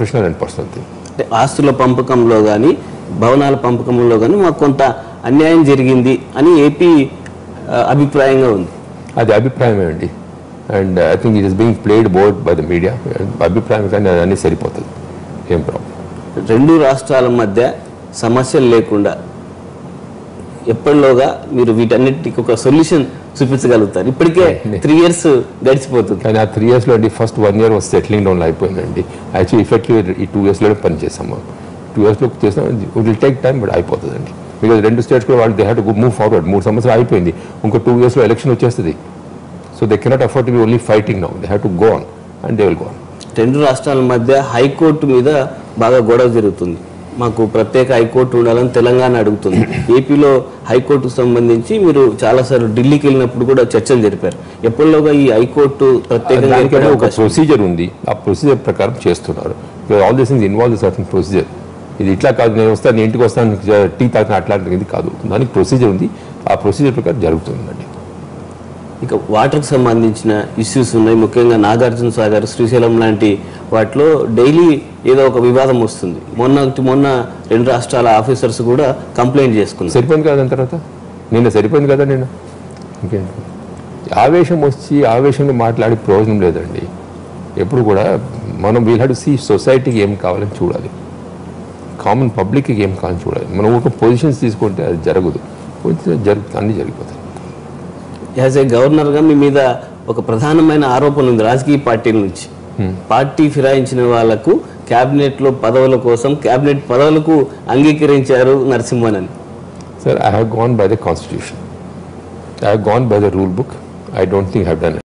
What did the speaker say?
Professional and personal thing అంటే ఆస్తుల పంపకంలో కానీ భవనాల పంపకంలో కానీ మాకు కొంత అన్యాయం జరిగింది అని ఏపీ ఆ, అభిప్రాయంగా ఉంది అది అభిప్రాయమే అండి and I think it is being played board by the media అభిప్రాయం కానీ అది అన్నీ సరిపోతుంది ఏం ప్రాబ్లం రెండు రాష్ట్రాల మధ్య సమస్యలు లేకుండా ఎప్పటిలోగా మీరు వీటన్నిటికి ఒక సొల్యూషన్ చూపించగలుగుతారు ఇప్పటికే త్రీ ఇయర్స్ గడిచిపోతుంది కానీ ఆ త్రీ ఇయర్స్లో అండి ఫస్ట్ వన్ ఇయర్ వస్తే సెటిలింగ్ డౌన్ అయిపోయిందండి యాక్చువల్లీ ఇఫెక్టివ్ ఈ టూ ఇయర్స్లోనే పని చేసాము టూ ఇయర్స్లో చేసినా విల్ టేక్ టైం బట్ అయిపోతుందండి బికాజ్ రెండు స్టేట్స్ కూడా వాళ్ళు they have to move forward మూడు సంవత్సరాలు అయిపోయింది ఇంకో టూ ఇయర్స్లో ఎలక్షన్ వచ్చేస్తుంది so they cannot afford to be only fighting now they have to go on and they will go on రెండు రాష్ట్రాల మధ్య హైకోర్టు మీద బాగా గొడవ జరుగుతుంది మాకు ప్రత్యేక హైకోర్టు ఉండాలని తెలంగాణ అడుగుతుంది ఏపీలో హైకోర్టుకు సంబంధించి మీరు చాలాసార్లు ఢిల్లీకి వెళ్ళినప్పుడు కూడా చర్చలు జరిపారు ఎప్పటిలోగా ఈ హైకోర్టు ప్రత్యేకంగా దానికైనా ఏర్పడే ఒక అవకాశం ప్రొసీజర్ ఉంది ఆ ప్రొసీజర్ ప్రకారం చేస్తున్నారు all this things involve certain procedure ఇది ఇట్లా కాదు నేను వస్తాను నేను ఇంటికి వస్తాను టీ తాగిన అట్లాంటిది కాదు దానికి ప్రొసీజర్ ఉంది ఆ ప్రొసీజర్ ప్రకారం జరుగుతుందండి ఇక వాటర్కి సంబంధించిన ఇష్యూస్ ఉన్నాయి ముఖ్యంగా నాగార్జున సాగర్ శ్రీశైలం లాంటి వాటిలో డైలీ ఏదో ఒక వివాదం వస్తుంది మొన్న మొన్న రెండు రాష్ట్రాల ఆఫీసర్స్ కూడా కంప్లైంట్ చేసుకున్నారు సరిపోయింది కదా దాని తర్వాత నిన్న సరిపోయింది కదా నిన్న ఇంకేంటి ఆవేశం వచ్చి ఆవేశంలో మాట్లాడి ప్రయోజనం లేదండి ఎప్పుడు కూడా మనం వీల్ హ్యావ్ టు సీ సొసైటీకి ఏం కావాలని చూడాలి కామన్ పబ్లిక్కి ఏం కావాలని చూడాలి మనం ఒక పొజిషన్స్ తీసుకుంటే అది జరగదు కొంచెం జరుగు అన్నీ జరిగిపోతాయి యాజ్ ఏ గవర్నర్గా మీ మీద ఒక ప్రధానమైన ఆరోపణ ఉంది రాజకీయ పార్టీల నుంచి పార్టీ ఫిరాయించిన వాళ్లకు కేబినెట్ లో పదవుల కోసం కేబినెట్ పదవులకు అంగీకరించారు నరసింహన్ అని Sir, I have gone by the constitution. I have gone by the rule book. I don't think I have done